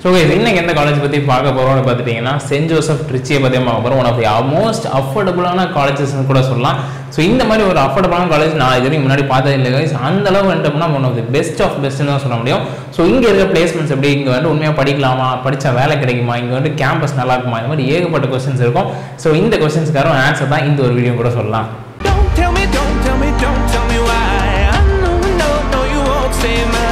So இன்னைக்கு எந்த college பற்றி பார்க்க போகிறோம்னு பார்த்துட்டிங்கன்னா சென்ட் ஜோசப் ட்ரிச்சியை பற்றி பார்க்க போகிறோம் ஒன் ஆஃப் தி மோஸ்ட் அஃபோர்டபுளான காலேஜஸ்னு கூட சொல்லலாம் ஸோ இந்த மாதிரி ஒரு அஃபோர்டபுளான காலேஜ் நான் இது வரைக்கும் முன்னாடி பார்த்தது இல்லை guys. அந்த அளவு வந்துட்டோம்னா one of the best of பெஸ்ட்னு தான் சொல்ல முடியும் ஸோ இங்கே இருக்க பிளேஸ்மெண்ட்ஸ் எப்படி இங்கே வந்து உண்மையாக படிக்கலாமா படித்தா வேலை கிடைக்குமா இங்கே வந்து கேம்பஸ் நல்லா இருக்குமா இந்த மாதிரி ஏகப்பட்ட கொஸ்டின்ஸ் இருக்கும் ஸோ இந்த கொஸ்டின்ஸ்க்காரும் ஆன்சர் தான் இந்த ஒரு வீடியோ கூட சொல்லலாம் Don't tell me, don't tell me, don't tell me why. I know, no, no, you won't save my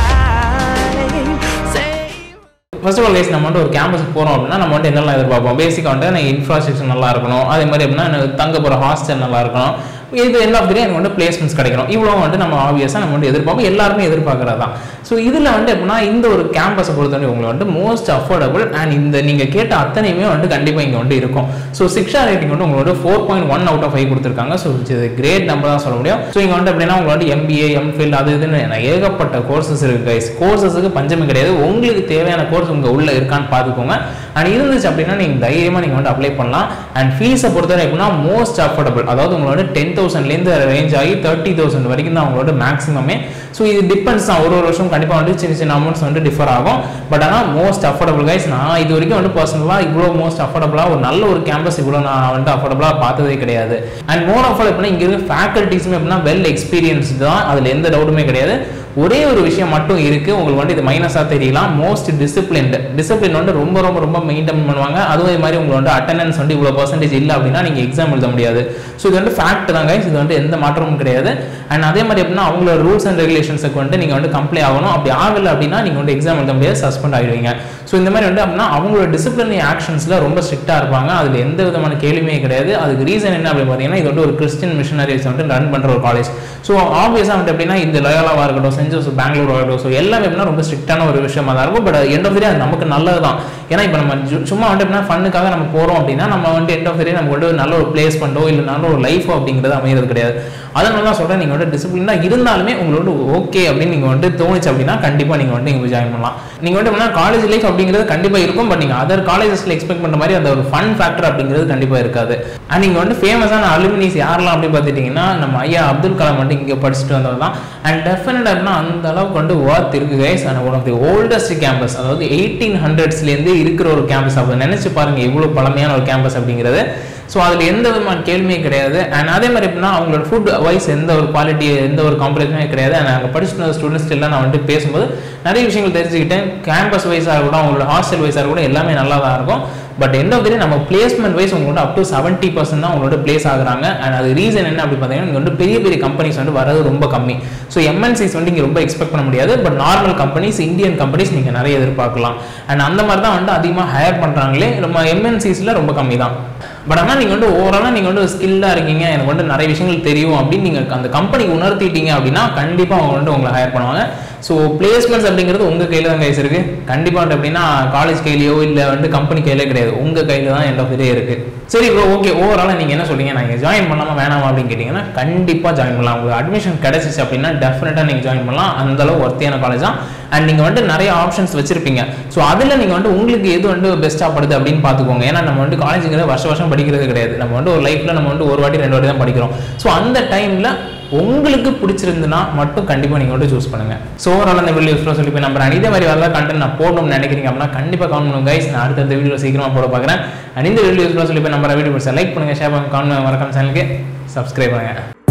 life. Save. First of all guys நம்ம வந்து ஒரு கேம்பஸுக்கு போகிறோம் அப்படின்னா நம்ம வந்து என்னெல்லாம் எதிர்பார்ப்போம் பேசிக்காக வந்து எனக்கு இன்ஃப்ராஸ்ட்ரக்சர் நல்லா இருக்கணும் அதே மாதிரி அப்படின்னா எனக்கு தங்க போகிற ஹாஸ்டல் நல்லா இருக்கணும் இது என்ன அப்படி எனக்கு வந்து பிளேஸ்மெண்ட்ஸ் கிடைக்கணும் இவ்வளோ வந்து நம்ம ஆப்வியஸாக நம்ம வந்து எதிர்பார்ப்போம் எல்லாருமே எதிர்பார்க்கறது தான் ஸோ இதில் வந்து எப்படின்னா இந்த ஒரு கேம்பஸை பொறுத்தவரை உங்களுக்கு வந்து மோஸ்ட் அஃபோர்டபுள் அண்ட் இந்த நீங்கள் கேட்ட அத்தனையுமே வந்து கண்டிப்பாக இங்கே வந்து இருக்கும் ஸோ சிக்ஷா ரேட்டிங் வந்து உங்களுக்கு four point one out of five கொடுத்துருக்காங்க ஸோ இது கிரேட் நம்பர் தான் சொல்ல முடியும் ஸோ இங்கே வந்து எப்படின்னா உங்களுக்கு வந்து எம்பிஏ எம்ஃபில் அது இதுன்னு ஏகப்பட்ட கோர்சஸ் இருக்கு கைஸ் கோர்சஸுக்கு பஞ்சமே கிடையாது உங்களுக்கு தேவையான கோர்ஸ் உங்கள் உள்ள இருக்கான்னு பார்த்துக்கோங்க அண்ட் இருந்துச்சு அப்படின்னா நீங்கள் தைரியமாக நீங்கள் வந்து அப்ளை பண்ணலாம் அண்ட் ஃபீஸை பொறுத்தவரை எப்படின்னா மோஸ்ட் அஃபோர்டபுள் அதாவது உங்களோட டென் தௌசண்ட்லேருந்து ரேஞ்ச் ஆகி தேர்ட்டி தௌசண்ட் வரைக்கும் தான் அவங்களோட மேக்ஸிமமே ஸோ இது டிபெண்ட்ஸ் தான் ஒரு ஒரு வருஷம் கண்டிப்பாக வந்து சின்ன சின்ன அமௌண்ட்ஸ் வந்து டிஃபர் ஆகும் பட் ஆனால் மோஸ்ட் அஃபோர்டபுள் கைஸ் நான் இது வரைக்கும் வந்து பர்சனலாக இவ்வளோ மோஸ்ட் அஃபோர்டபுளாக ஒரு நல்ல ஒரு கேம்பஸ் இவ்வளோ நான் வந்து அஃபோர்டபுளாக பார்த்ததே கிடையாது அண்ட் மோர் ஆஃப் ஆல் எப்படின்னா இங்கே இருக்க ஃபேக்கல்ட்டிஸுமே எப்படின்னா வெல் எக்ஸ்பீரியன்ஸ்டு தான் அதில் எந்த டவுட்டுமே கிடையாது ஒரே ஒரு விஷயம் மட்டும் இருக்கு உங்களுக்கு வந்து இது மைனஸாக தெரியலாம் மோஸ்ட் டிசிப்ளின்டு டிசிப்ளின் வந்து ரொம்ப ரொம்ப ரொம்ப மெயின்டைன் பண்ணுவாங்க அதுவும் மாதிரி உங்களுக்கு வந்து அட்டண்டன்ஸ் வந்து இவ்வளோ பர்சன்டேஜ் இல்லை அப்படின்னா நீங்கள் எக்ஸாம் எழுத முடியாது ஸோ இது வந்து ஃபேக்ட் தான் guys இது வந்து எந்த மாற்றமும் கிடையாது அண்ட் அதே மாதிரி எப்படின்னா அவங்களோட ரூல்ஸ் அண்ட் ரெகுலேஷன்ஸுக்கு வந்து நீங்கள் வந்து கம்ப்ளை ஆகணும் அப்படி ஆகலை அப்படின்னா நீங்கள் வந்து எக்ஸாம் எழுத முடியாது சஸ்பெண்ட் ஆகிடுவீங்க ஸோ இந்த மாதிரி வந்து அப்படின்னா அவங்களோட டிசிப்ளினரி ஆக்ஷன்ஸில் ரொம்ப ஸ்ட்ரிக்டாக இருப்பாங்க அதில் எந்த விதமான கேள்வியுமே கிடையாது அதுக்கு ரீசன் என்ன அப்படின்னு பார்த்தீங்கன்னா இது வந்து ஒரு கிறிஸ்டின் மிஷனரிஸ் வந்து ரன் பண்ணுற ஒரு காலேஜ் ஸோ ஆப்வியஸாக வந்து எப்படின்னா இந்த லயோலாவாக இருக்கட்டும் சென்ட் ஜோசப் பெங்களூர் இருக்கட்டும் ஸோ எல்லாமே எப்படின்னா ரொம்ப ஸ்ட்ரிக்டான ஒரு விஷயமா தான் இருக்கும் பட் எண்ட் ஆஃப் அது நமக்கு நல்லது தான் ஏன்னா இப்போ நம்ம ஜு- சும்மா வந்து எப்படின்னா ஃபண்ணுக்காக நம்ம போகிறோம் அப்படின்னா நம்ம வந்து எண்ட் ஆஃப் டே நமக்கு வந்து ஒரு நல்ல ஒரு பிளேஸ் பண்ணோ இல்லை நல்ல ஒரு லைஃபோ அப்படிங்கிறது அமைகிறது கிடையாது அதனால தான் சொல்கிறேன் நீங்கள் வந்து டிசிப்ளினாக இருந்தாலுமே உங்களோட ஓகே அப்படின்னு நீங்கள் வந்து தோணுச்சு அப்படின்னா கண்டிப்பாக நீங்கள் வந்து இங்கே ஜாயின் பண்ணலாம் நீங்கள் வந்து எப்படின்னா காலேஜ் லைஃப் அப்படிங்கிறது கண்டிப்பாக இருக்கும் பட் நீங்கள் அதர் காலேஜஸில் எக்ஸ்பெக்ட் பண்ணுற மாதிரி அந்த ஒரு ஃபன் ஃபேக்டர் அப்படிங்கிறது கண்டிப்பாக இருக்காது அண்ட் நீங்கள் வந்து ஃபேமஸான அலுமினிஸ் யாரெல்லாம் அப்படின்னு பார்த்துட்டிங்கன்னா நம்ம ஐயா அப்துல் கலாம் வந்து இங்கே படிச்சுட்டு வந்தவர் தான் அண்ட் டெஃபினட்டாக அந்த அளவுக்கு வந்து ஒர்த் இருக்கு guys and one of the oldest campus அதாவது எயிட்டீன் ஹண்ட்ரட்ஸ்லேருந்து இருக்கிற ஒரு கேம்பஸ் அப்போ நினச்சி பாருங்க எவ்வளோ பழமையான ஒரு கேம்பஸ் அப்படிங்கிறது ஸோ அதில் எந்த விதமான கேள்வியே கிடையாது அண்ட் அதே மாதிரி எப்படின்னா அவங்களோட ஃபுட் வைஸ் எந்த ஒரு குவாலிட்டி எந்த ஒரு காம்பரேஷனுமே கிடையாது அண்ட் அங்கே படிச்சுட்டு வந்த ஸ்டூடெண்ட்ஸ் எல்லாம் நான் வந்துட்டு பேசும்போது நிறைய விஷயங்கள் தெரிஞ்சுக்கிட்டேன் கேம்பஸ் வைஸாக இருக்கட்டும் அவங்களோட ஹாஸ்டல் வைஸாக இருக்கட்டும் எல்லாமே நல்லா தான் இருக்கும் பட் எண்ட் ஆஃப் நம்ம பிளேஸ்மெண்ட் வைஸ் உங்களோட அப் டு செவன்ட்டி பர்சன்ட் தான் உங்களோட பிளேஸ் ஆகுறாங்க அண்ட் அது ரீசன் என்ன அப்படி பார்த்தீங்கன்னா இங்கே வந்து பெரிய பெரிய கம்பெனிஸ் வந்து வரது ரொம்ப கம்மி ஸோ எம்என்சிஸ் வந்து இங்கே ரொம்ப எக்ஸ்பெக்ட் பண்ண முடியாது but normal companies Indian companies நீங்கள் நிறைய எதிர்பார்க்கலாம் அண்ட் அந்த மாதிரி தான் வந்து அதிகமாக ஹையர் பண்ணுறாங்களே நம்ம எம்என்சிஸில் ரொம்ப கம்மி தான் பட் ஆனால் நீங்கள் வந்து ஓவராலாக நீங்கள் வந்து ஸ்கில்லாக இருக்கீங்க எனக்கு வந்து நிறைய விஷயங்கள் தெரியும் அப்படின்னு நீங்கள் அந்த கம்பெனிக்கு உணர்த்திட்டீங்க அப்படின்னா கண்டிப்பாக அவங்க வந்து உங்களை ஹையர் பண்ணுவாங்க ஸோ பிளேஸ்மெண்ட்ஸ் அப்படிங்கிறது உங்கள் கையில் தான் கைஸ் இருக்குது கண்டிப்பாக வந்து எப்படின்னா காலேஜ் கையிலையோ இல்லை வந்து கம்பெனி கையிலே கிடையாது உங்கள் கையில் தான் எண்ட் ஆஃப் இதே இருக்குது சரி ப்ரோ ஓகே ஓவராலாக நீங்கள் என்ன சொல்றீங்க நான் ஜாயின் பண்ணலாமா வேணாமா அப்படின்னு கேட்டிங்கன்னா கண்டிப்பாக ஜாயின் பண்ணலாம் உங்களுக்கு அட்மிஷன் கிடைச்சிச்சு அப்படின்னா டெஃபினட்டாக நீங்கள் ஜாயின் பண்ணலாம் அந்த அளவு ஒர்த்தியான காலேஜ் தான் அண்ட் நீங்கள் வந்து நிறைய ஆப்ஷன்ஸ் வச்சிருப்பீங்க ஸோ அதில் நீங்கள் வந்து உங்களுக்கு எது வந்து பெஸ்ட்டாக படுது அப்படின்னு பார்த்துக்கோங்க ஏன்னா நம்ம வந்து காலேஜுங்கிறது வருஷ வருஷம் படிக்கிறது கிடையாது நம்ம வந்து ஒரு லைஃப்பில் நம்ம வந்து ஒரு வாட்டி ரெண்டு வாட்டி தான் படிக்கிறோம் ஸோ அந்த டைமில் உங்களுக்கு பிடிச்சிருந்துன்னா மட்டும் கண்டிப்பாக நீங்கள் வந்து சூஸ் பண்ணுங்க ஸோ ஓவரால் அந்த வீடியோ யூஸ்ஃபுல்லாக சொல்லி போய் நம்புறேன் இதே மாதிரி வேறு கண்டென்ட் நான் போடணும்னு நினைக்கிறீங்க அப்படின்னா கண்டிப்பாக கவுண்ட் பண்ணுங்க கைஸ் நான் அடுத்த வீடியோ சீக்கிரமாக போட பார்க்குறேன் அண்ட் இந்த வீடியோ யூஸ்ஃபுல்லாக சொல்லி போய் நம்புற வீடியோ லைக் பண்ணுங்க ஷேர் பண்ணுங்க கவுண்ட் மறக்காம சேனலுக்கு சப்ஸ்கிரைப் பண்ணுங்க